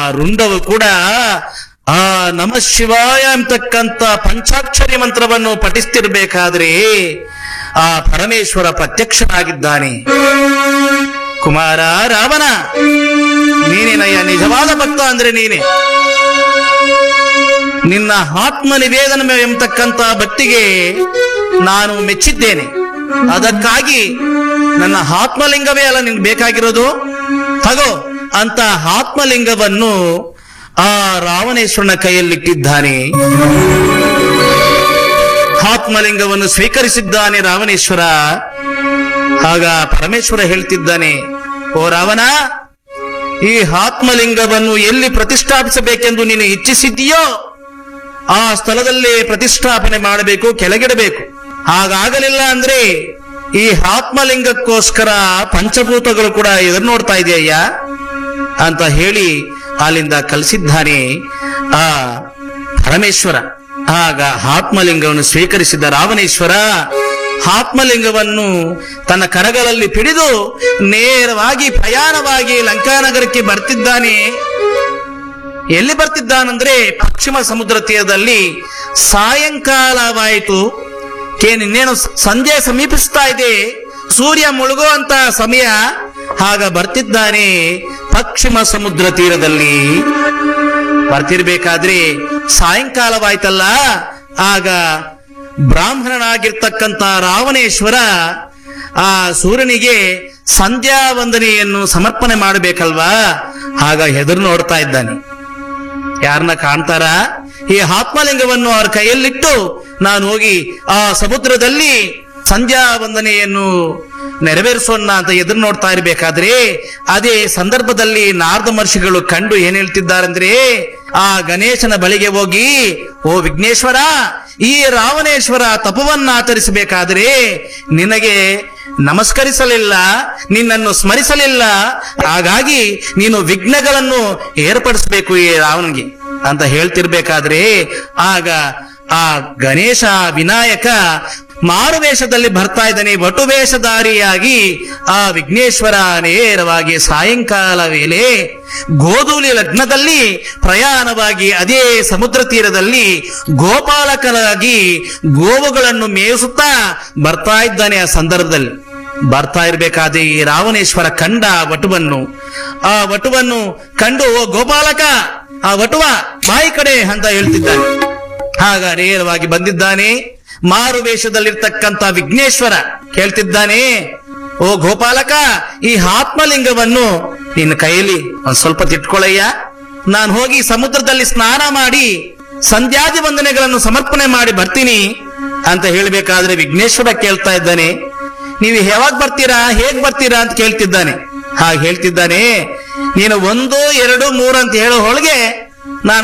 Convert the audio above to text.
ರುಂಡವು ಕೂಡ ಆ ನಮ ಶಿವಾಯ ಅಂತಕ್ಕಂಥ ಪಂಚಾಕ್ಷರಿ ಮಂತ್ರವನ್ನು ಪಠಿಸ್ತಿರ್ಬೇಕಾದ್ರೆ ಆ ಪರಮೇಶ್ವರ ಪ್ರತ್ಯಕ್ಷನಾಗಿದ್ದಾನೆ ಕುಮಾರ ರಾವಣ ನೀನೇನಯ್ಯ ನಿಜವಾದ ಭಕ್ತ ಅಂದ್ರೆ ನೀನೆ ನಿನ್ನ ಆತ್ಮ ನಿವೇದನ ಎಂಬತಕ್ಕಂತ ಭಕ್ತಿಗೆ ನಾನು ಮೆಚ್ಚಿದ್ದೇನೆ ಅದಕ್ಕಾಗಿ ನನ್ನ ಆತ್ಮಲಿಂಗವೇ ಅಲ್ಲ ನಿನ್ಗೆ ಬೇಕಾಗಿರೋದು ತಗೋ ಅಂತ ಆತ್ಮಲಿಂಗವನ್ನು ಆ ರಾವಣೇಶ್ವರನ ಕೈಯಲ್ಲಿಟ್ಟಿದ್ದಾನೆ ಆತ್ಮಲಿಂಗವನ್ನು ಸ್ವೀಕರಿಸಿದ್ದಾನೆ ರಾವಣೇಶ್ವರ ಆಗ ಪರಮೇಶ್ವರ ಹೇಳ್ತಿದ್ದಾನೆ ಓ ರಾವಣ ಈ ಆತ್ಮಲಿಂಗವನ್ನು ಎಲ್ಲಿ ಪ್ರತಿಷ್ಠಾಪಿಸಬೇಕೆಂದು ನೀನು ಇಚ್ಛಿಸಿದ್ದೀಯೋ ಆ ಸ್ಥಳದಲ್ಲಿ ಪ್ರತಿಷ್ಠಾಪನೆ ಮಾಡಬೇಕು ಕೆಳಗಿಡಬೇಕು ಹಾಗಾಗಲಿಲ್ಲ ಅಂದ್ರೆ ಈ ಆತ್ಮಲಿಂಗಕ್ಕೋಸ್ಕರ ಪಂಚಭೂತಗಳು ಕೂಡ ಎದುರು ನೋಡ್ತಾ ಇದೆಯಯ್ಯ ಅಂತ ಹೇಳಿ ಅಲ್ಲಿಂದ ಕಲಿಸಿದ್ದಾನೆ ಆ ಪರಮೇಶ್ವರ ಆಗ ಆತ್ಮಲಿಂಗವನ್ನು ಸ್ವೀಕರಿಸಿದ ರಾವಣೇಶ್ವರ ಆತ್ಮಲಿಂಗವನ್ನು ತನ್ನ ಕರಗಳಲ್ಲಿ ಪಿಡಿದು ನೇರವಾಗಿ ಪ್ರಯಾಣವಾಗಿ ಲಂಕಾನಗರಕ್ಕೆ ಬರ್ತಿದ್ದಾನೆ ಎಲ್ಲಿ ಬರ್ತಿದ್ದಾನಂದ್ರೆ ಪಶ್ಚಿಮ ಸಮುದ್ರ ತೀರದಲ್ಲಿ ಸಾಯಂಕಾಲವಾಯಿತು ಕೇನ್ ಇನ್ನೇನು ಸಂಜೆ ಸಮೀಪಿಸ್ತಾ ಇದೆ ಸೂರ್ಯ ಮುಳುಗುವಂತ ಸಮಯ ಆಗ ಬರ್ತಿದ್ದಾನೆ ಪಶ್ಚಿಮ ಸಮುದ್ರ ತೀರದಲ್ಲಿ ಬರ್ತಿರ್ಬೇಕಾದ್ರೆ ಸಾಯಂಕಾಲವಾಯ್ತಲ್ಲ ಆಗ ಬ್ರಾಹ್ಮಣನಾಗಿರ್ತಕ್ಕಂಥ ರಾವಣೇಶ್ವರ ಆ ಸೂರ್ಯನಿಗೆ ಸಂಧ್ಯಾ ವಂದನೆಯನ್ನು ಸಮರ್ಪಣೆ ಮಾಡಬೇಕಲ್ವಾ ಆಗ ಹೆದರು ನೋಡ್ತಾ ಇದ್ದಾನೆ ಯಾರನ್ನ ಕಾಣ್ತಾರ ಈ ಆತ್ಮಲಿಂಗವನ್ನು ಅವ್ರ ಕೈಯಲ್ಲಿಟ್ಟು ನಾನು ಹೋಗಿ ಆ ಸಮುದ್ರದಲ್ಲಿ ಸಂಧ್ಯಾ ವಂದನೆಯನ್ನು ನೆರವೇರಿಸೋಣ ಅಂತ ಎದುರು ನೋಡ್ತಾ ಇರಬೇಕಾದ್ರೆ ಅದೇ ಸಂದರ್ಭದಲ್ಲಿ ನಾರದ ಮಹರ್ಷಿಗಳು ಕಂಡು ಏನ್ ಹೇಳ್ತಿದ್ದಾರಂದ್ರೆ ಆ ಗಣೇಶನ ಬಳಿಗೆ ಹೋಗಿ ಓ ವಿಘ್ನೇಶ್ವರ ಈ ರಾವಣೇಶ್ವರ ತಪವನ್ನ ಆಚರಿಸಬೇಕಾದ್ರೆ ನಿನಗೆ ನಮಸ್ಕರಿಸಲಿಲ್ಲ ನಿನ್ನನ್ನು ಸ್ಮರಿಸಲಿಲ್ಲ ಹಾಗಾಗಿ ನೀನು ವಿಘ್ನಗಳನ್ನು ಏರ್ಪಡಿಸಬೇಕು ಈ ರಾವಣನಿಗೆ ಅಂತ ಹೇಳ್ತಿರ್ಬೇಕಾದ್ರೆ ಆಗ ಆ ಗಣೇಶ ವಿನಾಯಕ ಮಾರುವೇಷದಲ್ಲಿ ಬರ್ತಾ ಇದ್ದಾನೆ ವಟುವೇಷಧಾರಿಯಾಗಿ ಆ ವಿಘ್ನೇಶ್ವರ ನೇರವಾಗಿ ಸಾಯಂಕಾಲ ವೇಳೆ ಗೋಧೂಲಿ ಲಗ್ನದಲ್ಲಿ ಪ್ರಯಾಣವಾಗಿ ಅದೇ ಸಮುದ್ರ ತೀರದಲ್ಲಿ ಗೋಪಾಲಕರಾಗಿ ಗೋವುಗಳನ್ನು ಮೇಯಿಸುತ್ತಾ ಬರ್ತಾ ಇದ್ದಾನೆ ಆ ಸಂದರ್ಭದಲ್ಲಿ ಬರ್ತಾ ಇರ್ಬೇಕಾದ್ರೆ ಈ ರಾವಣೇಶ್ವರ ಕಂಡ ಆ ವಟುವನ್ನು ಆ ವಟುವನ್ನು ಕಂಡು "ಓ ಗೋಪಾಲಕ ಆ ವಟುವ ಬಾಯಿ ಕಡೆ ಅಂತ ಹೇಳ್ತಿದ್ದಾನೆ ಆಗ ನೇರವಾಗಿ ಬಂದಿದ್ದಾನೆ ಮಾರು ವೇಷದಲ್ಲಿರ್ತಕ್ಕಂಥ ವಿಘ್ನೇಶ್ವರ ಕೇಳ್ತಿದ್ದಾನೆ ಓ ಗೋಪಾಲಕ ಈ ಆತ್ಮಲಿಂಗವನ್ನು ನಿನ್ನ ಕೈಯಲ್ಲಿ ಒಂದ್ ಸ್ವಲ್ಪ ತಿಟ್ಕೊಳ್ಳಯ್ಯ ನಾನು ಹೋಗಿ ಸಮುದ್ರದಲ್ಲಿ ಸ್ನಾನ ಮಾಡಿ ಸಂಧ್ಯಾದಿ ವಂದನೆಗಳನ್ನು ಸಮರ್ಪಣೆ ಮಾಡಿ ಬರ್ತೀನಿ ಅಂತ ಹೇಳ್ಬೇಕಾದ್ರೆ ವಿಘ್ನೇಶ್ವರ ಕೇಳ್ತಾ ಇದ್ದಾನೆ ನೀವು ಯಾವಾಗ ಬರ್ತೀರಾ ಹೇಗ್ ಬರ್ತೀರಾ ಅಂತ ಕೇಳ್ತಿದ್ದಾನೆ ಹಾಗೆ ಹೇಳ್ತಿದ್ದಾನೆ ನೀನು ಒಂದು ಎರಡು ಮೂರು ಅಂತ ಹೇಳೋ ಹೊಳಗೆ